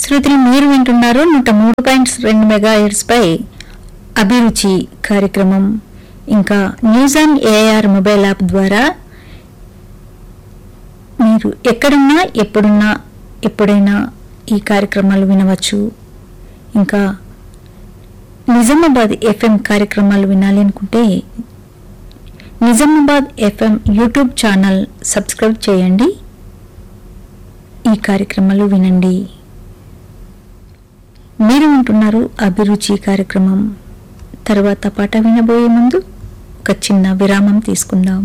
శ్రోతలు మీరు వింటున్నారు నూట మూడు పాయింట్స్ రెండు మెగా పై అభిరుచి కార్యక్రమం ఇంకా news on AR mobile app ద్వారా మీరు ఎక్కడున్నా ఎప్పుడున్నా ఎప్పుడైనా ఈ కార్యక్రమాలు వినవచ్చు ఇంకా నిజామాబాద్ ఎఫ్ఎం కార్యక్రమాలు వినాలి అనుకుంటే Nizamabad FM YouTube channel subscribe చేయండి ఈ కార్యక్రమాలు వినండి మీరు వింటున్నారు అభిరుచి కార్యక్రమం తర్వాత పాట వినబోయే ముందు ఒక చిన్న విరామం తీసుకుందాం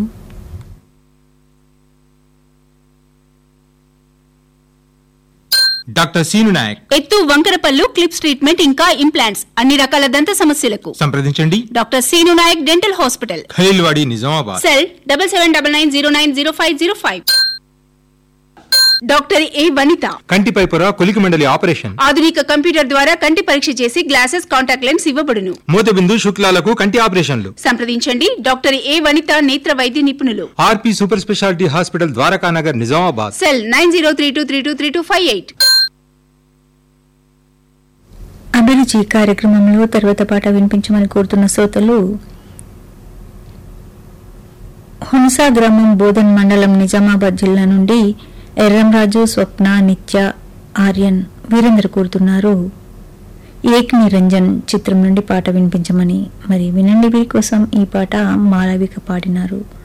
డాక్టర్ సీను నాయక్ ఎత్తు వంకరపల్లు క్లిప్స్ ట్రీట్మెంట్ ఇంకా ఇంప్లాంట్స్ అన్ని రకాల దంత సమస్యలకు సంప్రదించండి doctor Seenu Nayak dental hospital Khaleelwadi Nizamabad cell double seven double nine zero nine zero five zero five doctor A Vanitha కంటిపై పొర కొలికి మండలి ఆపరేషన్ ఆధునిక కంప్యూటర్ ద్వారా కంటి పరీక్ష చేసి గ్లాసెస్ కాంటాక్ట్ లెన్స్ ఇవ్వబడును మూతబిందు శుక్లాలకు కంటి ఆపరేషన్లు సంప్రదించండి డాక్టర్ ఏ వనిత నేత్ర వైద్య నిపుణులు RP super speciality hospital Dwarakanagar Nizamabad cell nine zero three two three two three two five eight అభిరుచి కార్యక్రమంలో తర్వాత పాట వినిపించమని కోరుతున్న శ్రోతలు హున్సా గ్రామం బోధన్ మండలం నిజామాబాద్ జిల్లా నుండి ఎర్రంరాజు స్వప్న నిత్య ఆర్యన్ వీరేంద్ర కోరుతున్నారు ఏక్ నిరంజన్ చిత్రం నుండి పాట వినిపించమని మరి వినండి వీరి కోసం ఈ పాట మాలవిక పాడినారు